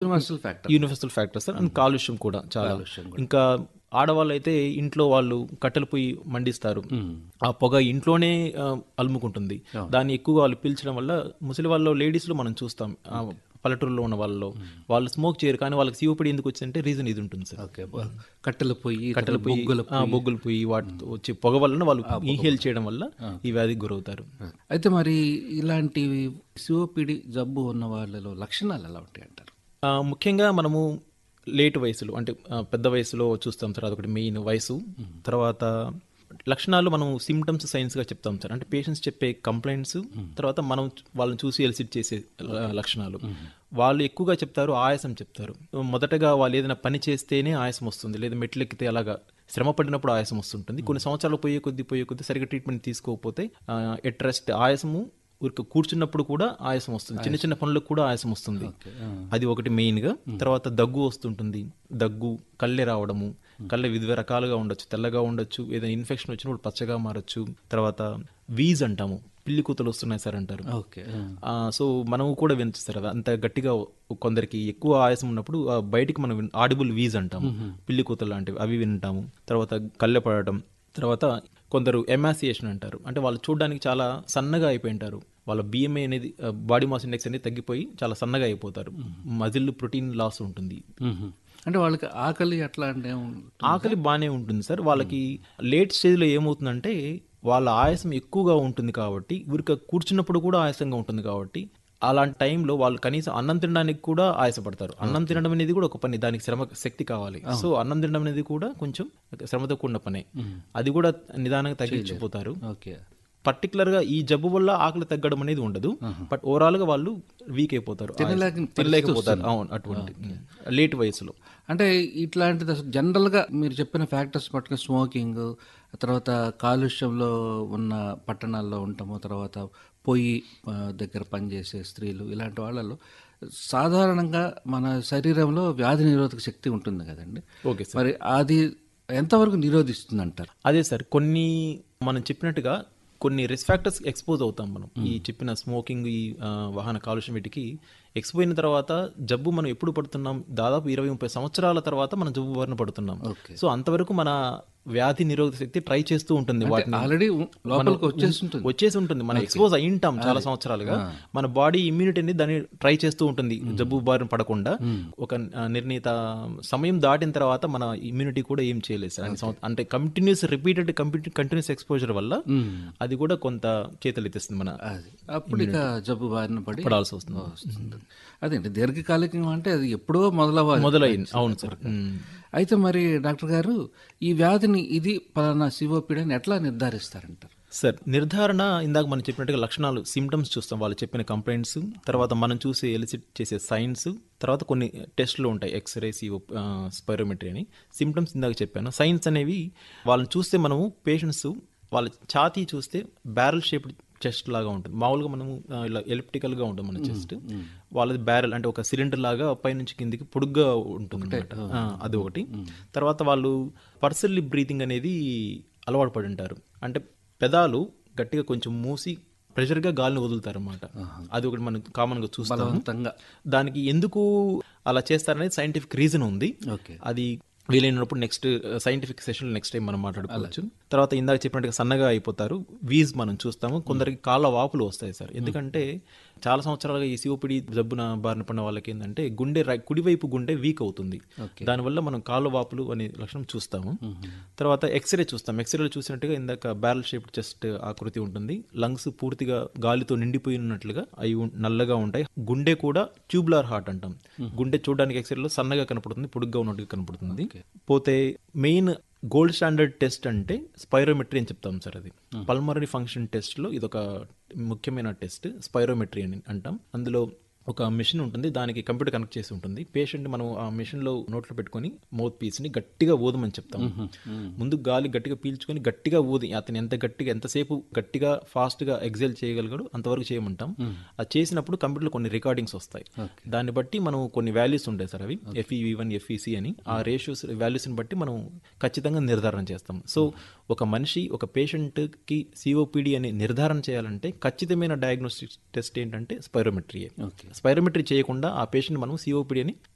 Universal factor universal factor sir and కాలుష్యం కూడా చాలా ఇంకా ఆడవాళ్ళు అయితే ఇంట్లో వాళ్ళు కట్టెల పొయ్యి మండిస్తారు ఆ పొగ ఇంట్లోనే ఆ, అలుముకుంటుంది దాన్ని ఎక్కువగా వాళ్ళు పీల్చడం వల్ల ముసలి వాళ్ళలో లేడీస్లో మనం చూస్తాం ఆ, పల్లెటూరులో ఉన్న వాళ్ళలో వాళ్ళు స్మోక్ చేయరు కానీ వాళ్ళకి సిఓపిడి ఎందుకు వచ్చిందంటే రీజన్ ఇది ఉంటుంది సార్ ఓకే కట్టెల పొయ్యి కట్టెల పొయ్యి బొగ్గుల ఆ, బొగ్గుల పొయ్యి వాటి వచ్చే పొగ వలన వాళ్ళు ఇన్హేల్ చేయడం వల్ల ఈ వ్యాధికి గురవుతారు అయితే మరి ఇలాంటి సిఓపిడి జబ్బు ఉన్న వాళ్ళలో లక్షణాలు ఎలా ఉంటాయి అంటారు ఆ, ముఖ్యంగా మనము లేట్ వయసులో అంటే ఆ, పెద్ద వయసులో చూస్తాం సార్ అదొకటి మెయిన్ వయసు తర్వాత లక్షణాలు మనం సిమ్టమ్స్ సైన్స్గా చెప్తాం సార్ అంటే పేషెంట్స్ చెప్పే కంప్లైంట్స్ తర్వాత మనం వాళ్ళని చూసి ఎలిసిట్ చేసే ల- లక్షణాలు వాళ్ళు ఎక్కువగా చెప్తారు ఆయాసం చెప్తారు మొదటగా వాళ్ళు ఏదైనా పని చేస్తేనే ఆయాసం వస్తుంది లేదా మెట్లు ఎక్కితే అలాగా శ్రమ పడినప్పుడు ఆయాసం వస్తుంటుంది కొన్ని సంవత్సరాలు పోయే కొద్దీ పోయే కొద్దీ సరిగ్గా ట్రీట్మెంట్ తీసుకోకపోతే ఎట్ రెస్ట్ ఆయాసము ఊరికి కూర్చున్నప్పుడు కూడా ఆయాసం వస్తుంది చిన్న చిన్న పనులకు కూడా ఆయాసం వస్తుంది అది ఒకటి మెయిన్ గా తర్వాత దగ్గు వస్తుంటుంది దగ్గు కళ్ళె రావడము కళ్ళె వివిధ రకాలుగా ఉండొచ్చు తెల్లగా ఉండొచ్చు ఏదైనా ఇన్ఫెక్షన్ వచ్చినప్పుడు పచ్చగా మారచ్చు తర్వాత వీజ్ అంటాము పిల్లి కూతలు వస్తున్నాయి సార్ అంటారు ఓకే ఆ, సో మనం కూడా వినచ్చు సార్ అది అంత గట్టిగా కొందరికి ఎక్కువ ఆయాసం ఉన్నప్పుడు ఆ, బయటికి మనం ఆడిబుల్ వీజ్ అంటాము పిల్లి కూతలు లాంటివి అవి వింటాము తర్వాత కళ్ళె పడటం తర్వాత కొందరు ఎమాసియేషన్ అంటారు అంటే వాళ్ళు చూడడానికి చాలా సన్నగా అయిపోయి ఉంటారు వాళ్ళ బిఎంఐ అనేది బాడీ మాస్ ఇండెక్స్ అనేది తగ్గిపోయి చాలా సన్నగా అయిపోతారు మజిల్ ప్రోటీన్ లాస్ ఉంటుంది అంటే వాళ్ళకి ఆకలి అట్లా అంటే ఆకలి బాగానే ఉంటుంది సార్ వాళ్ళకి లేట్ స్టేజ్లో ఏమవుతుందంటే వాళ్ళ ఆయాసం ఎక్కువగా ఉంటుంది కాబట్టి ఊరిక కూర్చున్నప్పుడు కూడా ఆయాసంగా ఉంటుంది కాబట్టి అలాంటి టైంలో వాళ్ళు కనీసం అన్నం తినడానికి కూడా ఆయాసపడతారు అన్నం తినడం అనేది కూడా ఒక పని దానికి శ్రమ శక్తి కావాలి సో అన్నం తినడం అనేది కూడా కొంచెం శ్రమతో కూడిన పనే అది కూడా నిదానంగా తగ్గించిపోతారు ఓకే పర్టికులర్ గా ఈ జబ్బు వల్ల ఆకలి తగ్గడం అనేది ఉండదు బట్ ఓవరాల్ గా వాళ్ళు వీక్ అయిపోతారు తినలేక తినలేకపోతారు అవును అటువంటి లేట్ వయసులో అంటే ఇట్లాంటిది అసలు జనరల్గా మీరు చెప్పిన ఫ్యాక్టర్స్ పట్టుకుని స్మోకింగ్ తర్వాత కాలుష్యంలో ఉన్న పట్టణాల్లో ఉండటము తర్వాత పొయ్యి ఆ, దగ్గర పనిచేసే స్త్రీలు ఇలాంటి వాళ్ళలో సాధారణంగా మన శరీరంలో వ్యాధి నిరోధక శక్తి ఉంటుంది కదండి ఓకే మరి అది ఎంతవరకు నిరోధిస్తుంది అంటారు అదే సార్ కొన్ని మనం చెప్పినట్టుగా కొన్ని రిస్క్ ఫ్యాక్టర్స్ ఎక్స్పోజ్ అవుతాం మనం ఈ చెప్పిన స్మోకింగ్ ఈ ఆ, వాహన కాలుష్యం వీటికి ఎక్స్పో అయిన తర్వాత జబ్బు మనం ఎప్పుడు పడుతున్నాం దాదాపు ఇరవై ముప్పై సంవత్సరాల తర్వాత మనం జబ్బు బారిన పడుతున్నాం ఓకే సో అంతవరకు మన వ్యాధి నిరోధక శక్తి ట్రై చేస్తూ ఉంటుంది వాటిని ఆల్రెడీ లోపలికి వచ్చేస్తుంటుంది వచ్చేసి ఉంటుంది మనం ఎక్స్పోజ్ అయి ఉంటాం చాలా సంవత్సరాలుగా మన బాడీ ఇమ్యూనిటీ అనేది దాన్ని ట్రై చేస్తూ ఉంటుంది జబ్బు బారిన పడకుండా ఒక ఆ, నిర్ణీత సమయం దాటిన తర్వాత మన ఇమ్యూనిటీ కూడా ఏం చేయలేదు సార్ అన్ని సంవత్స- అంటే కంటిన్యూస్ రిపీటెడ్ కంటిన్యూస్ ఎక్స్పోజర్ వల్ల అది కూడా కొంత చేతలెత్తిస్తుంది మన అది అప్పుడు ఇక జబ్బు బారిన పడి పడాల్సి వస్తుంది వస్తుంది అదేంటి దీర్ఘకాలికంగా అంటే అది ఎప్పుడో మొదలవ్వాలి మొదలైంది అవును సార్ ఉమ్. అయితే మరి డాక్టర్ గారు ఈ వ్యాధిని ఇది పలానా సిఓపిడి అని ఎట్లా నిర్ధారిస్తారంటారు సార్ నిర్ధారణ ఇందాక మనం చెప్పినట్టుగా లక్షణాలు సిమ్టమ్స్ చూస్తాం వాళ్ళు చెప్పిన కంప్లైంట్స్ తర్వాత మనం చూసే ఎలిసిట్ చేసే సైన్స్ తర్వాత కొన్ని టెస్ట్లు ఉంటాయి ఎక్స్రే సిఓ స్పైరోమెట్రీ అని సిమ్టమ్స్ ఇందాక చెప్పాను సైన్స్ అనేవి వాళ్ళని చూస్తే మనము పేషెంట్స్ వాళ్ళ ఛాతీ చూస్తే బ్యారల్ షేప్డ్ చెస్ట్ లాగా ఉంటుంది మామూలుగా మనము ఆ, ఇలా ఎలిప్టికల్ గా ఉంటుంది మన చెస్ట్ వాళ్ళది బ్యారల్ అంటే ఒక సిలిండర్ లాగా పైనుంచి కిందికి పొడుగ్గా ఉంటుంది అన్నమాట. ఆ, అది ఒకటి తర్వాత వాళ్ళు పర్సనల్లీ బ్రీతింగ్ అనేది అలవాటు పడి ఉంటారు అంటే పెదాలు గట్టిగా కొంచెం మూసి ప్రెషర్గా గాలిని వదులుతారు అనమాట అది ఒకటి మనం కామన్గా చూస్తాము బలవంతంగా దానికి ఎందుకు అలా చేస్తారనేది సైంటిఫిక్ రీజన్ ఉంది ఓకే అది వీలైనప్పుడు next scientific session next time మనం మాట్లాడుకోవచ్చు తర్వాత ఇందాక చెప్పినట్టుగా సన్నగా అయిపోతారు వీజ్ మనం చూస్తాము కొందరికి కాళ్ళ వాపులు వస్తాయి సార్ ఎందుకంటే చాలా సంవత్సరాలుగా ఈ సిఓపిడి జబ్బున బారిన పడిన వాళ్ళకి ఏంటంటే గుండె రై- కుడివైపు గుండె వీక్ అవుతుంది దానివల్ల మనం కాళ్ళ వాపులు అనే లక్షణం చూస్తాము తర్వాత ఎక్స్రే చూస్తాం ఎక్స్రేలో చూసినట్టుగా ఇందాక బ్యారల్ షేప్డ్ చెస్ట్ ఆకృతి ఉంటుంది లంగ్స్ పూర్తిగా గాలితో నిండిపోయి ఉన్నట్లుగా అవి ఉం- నల్లగా ఉంటాయి గుండె కూడా ట్యూబ్లార్ హార్ట్ అంటాం గుండె చూడడానికి ఎక్స్రేలో సన్నగా కనపడుతుంది పొడుగ్గా ఉన్నట్టుగా కనపడుతుంది పోతే మెయిన్ గోల్డ్ స్టాండర్డ్ టెస్ట్ అంటే స్పైరోమెట్రీ అని చెప్తాం సార్ అది పల్మరీ ఫంక్షన్ టెస్ట్లో ఇది ఒక ముఖ్యమైన టెస్ట్ స్పైరోమెట్రీ అని అంటాం అందులో ఒక మిషన్ ఉంటుంది దానికి కంప్యూటర్ కనెక్ట్ చేసి ఉంటుంది పేషెంట్ మనం ఆ మిషన్ లో నోట్లో పెట్టుకొని మౌత్ పీస్ ని గట్టిగా ఊదమని చెప్తాం ముందు గాలి గట్టిగా పీల్చుకొని గట్టిగా ఊది అతను ఎంత గట్టిగా ఎంతసేపు గట్టిగా ఫాస్ట్ గా ఎగ్జైల్ చేయగలిగాడు అంతవరకు చేయమంటాం అది చేసినప్పుడు కంప్యూటర్లో కొన్ని రికార్డింగ్స్ వస్తాయి దాన్ని బట్టి మనం కొన్ని వాల్యూస్ ఉంటాయి సార్ అవి ఎఫ్ఈవి వన్ ఎఫ్ఈసి అని ఆ రేషియోస్ వాల్యూస్ని బట్టి మనం ఖచ్చితంగా నిర్ధారణ చేస్తాం సో ఒక మనిషి ఒక పేషెంట్ కి సిఓపిడి అని నిర్ధారణ చేయాలంటే ఖచ్చితమైన డయాగ్నోస్టిక్ టెస్ట్ ఏంటంటే స్పైరోమెట్రీ ఓకే స్పైరోమెట్రీ చేయకుండా ఆ పేషెంట్ మనం సిఓపిడి అని